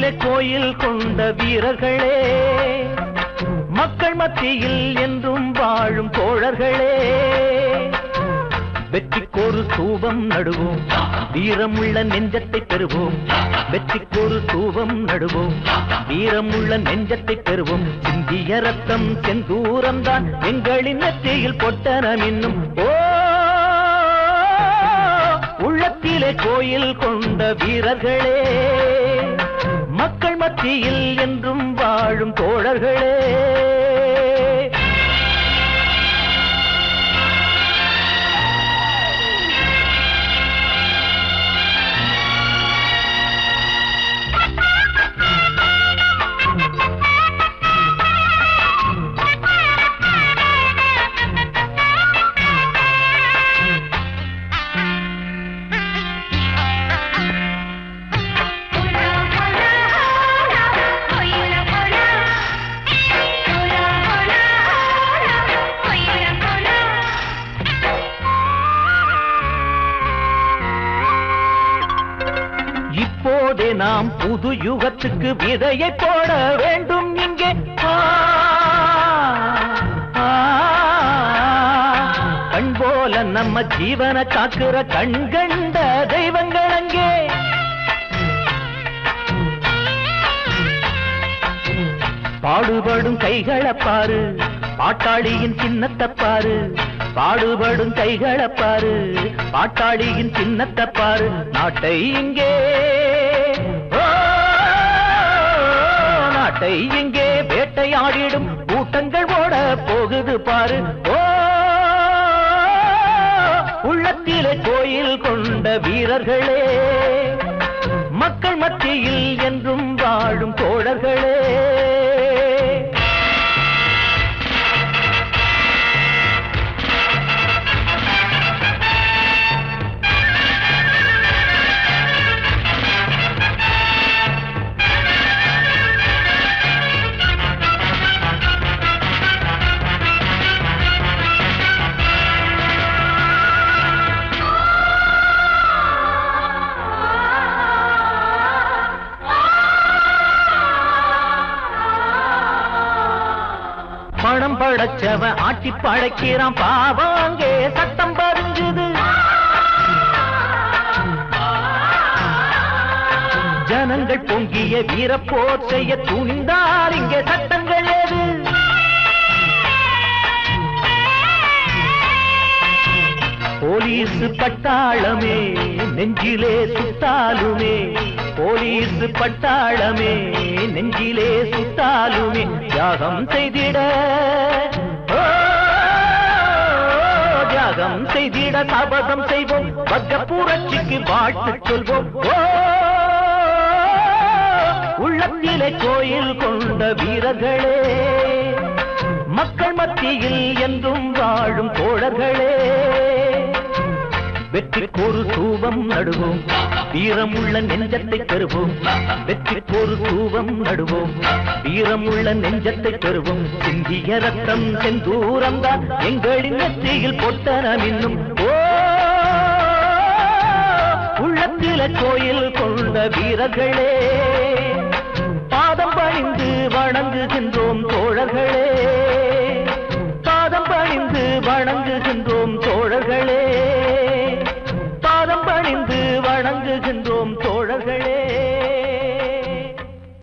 உள்ளத்திலே கோயில் கொண்ட வீரர்களே மக்கள் மத்தியில் என்றும் வாழும் தோழர்களே வெற்றிக்கொரு தூபம் நடுவோம் வீரமுள்ள நெஞ்சத்தை பெறுவோம் வெற்றிக்கொரு தூபம் நடுவோம் வீரமுள்ள நெஞ்சத்தை பெறுவோம் சிந்திய ரத்தம் செந்தூரம் தான் எங்களின் நெற்றியில் பொட்டனம் இன்னும் ஓ உள்ளத்திலே கோயில் கொண்ட வீரர்களே மக்கள் மத்தியில் என்றும் வாழும் தோழர்களே இப்போதே நாம் புது யுகத்துக்கு விதையை போட வேண்டும் இங்கே ஆ, ஆ, கண் போல நம்ம ஜீவன காக்குற கண் கண்ட தெய்வங்கள் அங்கே பாடுபடும் கைகளை பாரு பாட்டாளியின் சின்னத்தை பாரு பாடுபடும் கைகளை பாரு பாட்டாளியின் சின்னத்தை பாரு நாட்டை இங்கே ஓ, நாட்டை இங்கே வேட்டையாடிடும் கூட்டங்கள் ஓட போகுது பாரு ஓ உள்ளத்திலே கோயில் கொண்ட வீரர்களே மக்கள் மத்தியில் என்றும் வாழும் தோழர்களே பணம் படைச்சவன் ஆட்டி படைக்கிறான் பாவம் அங்கே சட்டம் பறிஞ்சுது ஜனங்கள் பொங்கிய வீரப்போர் செய்ய துணிந்தார் இங்கே சட்டங்கள் ஏது போலீஸ் பட்டாளமே நெஞ்சிலே சுத்தாலுமே போலீஸ் பட்டாளமே நெஞ்சிலே சுத்தாலுமே தியாகம் செய்திட ஓ, தியாகம் செய்திட சபதம் செய்வோம் வர்க்க புரட்சிக்கு வாழ்த்து சொல்வோம் ஓ, உள்ளத்திலே கோயில் கொண்ட வீரர்களே மக்கள் மத்தியில் என்றும் வாழும் தோழர்களே வெற்றிக்கொரு தூவம் நடுவோம் வீரமுள்ள நெஞ்சத்தை பெறுவோம் வெற்றிக்கொரு தூவம் நடுவோம் வீரமுள்ள நெஞ்சத்தை பெறுவோம் சிந்திய ரத்தம் செந்தூரம் தான் எங்களின் நெற்றியில் பொட்டனம் இன்னும் ஓ உள்ளத்தில கோயில் கொண்ட வீரர்களே பாதம் பணிந்து வணங்குகின்றோம் தோழர்களே பாதம் பணிந்து வணங்குகின்றோம் தோழர்களே